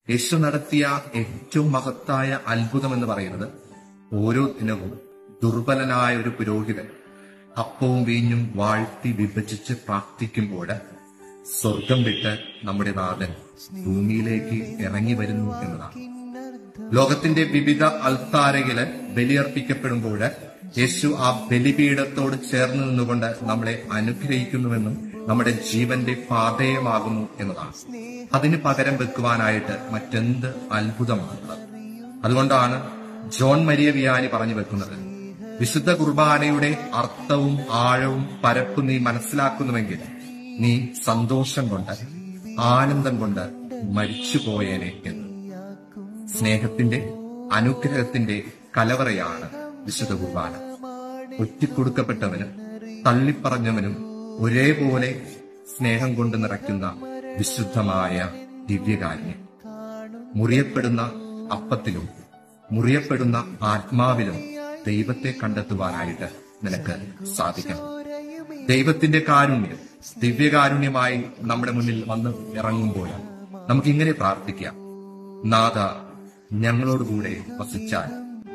യേശു നടത്തിയ ഏറ്റവും മഹത്തായ അത്ഭുതം എന്ന് പറയുന്നത് ഓരോ ദിനവും ദുർബലനായ ഒരു പുരോഹിതൻ അപ്പവും വീഞ്ഞും വാഴ്ത്തി വിഭജിച്ച് പ്രാർത്ഥിക്കുമ്പോൾ സ്വർഗം വിട്ട് നമ്മുടെ നാഥൻ ഭൂമിയിലേക്ക് ഇറങ്ങി വരുന്നു എന്നതാണ് ലോകത്തിന്റെ വിവിധ അൽത്താരയില് ബലിയർപ്പിക്കപ്പെടുമ്പോൾ യേശു ആ ബലിപീഠത്തോട് ചേർന്ന് നിന്നുകൊണ്ട് നമ്മളെ അനുഗ്രഹിക്കുന്നുവെന്നും നമ്മുടെ ജീവന്റെ പാതയമാകുന്നു എന്നതാണ് അതിന് പകരം വെക്കുവാനായിട്ട് മറ്റെന്ത് അത്ഭുതമാണുള്ളത് അതുകൊണ്ടാണ് ജോൺ മരിയ വിയാനി പറഞ്ഞു വെക്കുന്നത് വിശുദ്ധ കുർബാനയുടെ അർത്ഥവും ആഴവും പരപ്പും നീ മനസ്സിലാക്കുന്നുവെങ്കിൽ നീ സന്തോഷം കൊണ്ട് ആനന്ദം കൊണ്ട് മരിച്ചുപോയേനെ എന്ന് സ്നേഹത്തിന്റെ അനുഗ്രഹത്തിന്റെ കലവറയാണ് വിശുദ്ധ കുർബാന ഒറ്റിക്കൊടുക്കപ്പെട്ടവനും തള്ളിപ്പറഞ്ഞവനും ഒരേപോലെ സ്നേഹം കൊണ്ട് നിറയ്ക്കുന്ന വിശുദ്ധമായ ദിവ്യകാര്യം മുറിയപ്പെടുന്ന അപ്പത്തിലും മുറിയപ്പെടുന്ന ആത്മാവിലും ദൈവത്തെ കണ്ടെത്തുവാനായിട്ട് നിനക്ക് സാധിക്കണം ദൈവത്തിന്റെ കാരുണ്യം ദിവ്യകാരുണ്യമായി നമ്മുടെ മുന്നിൽ വന്ന് ഇറങ്ങുമ്പോൾ നമുക്ക് ഇങ്ങനെ പ്രാർത്ഥിക്കാം നാഥ ഞങ്ങളോടുകൂടെ വസിച്ചാൽ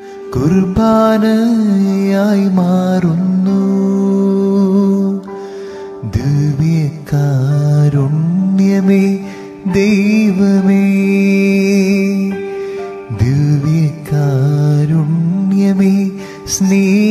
കുർബാനയായി മാറുന്നു ദിവ്യകാരുണ്യമേ ദൈവമേ ദിവ്യകാരുണ്യമേ സ്നേഹ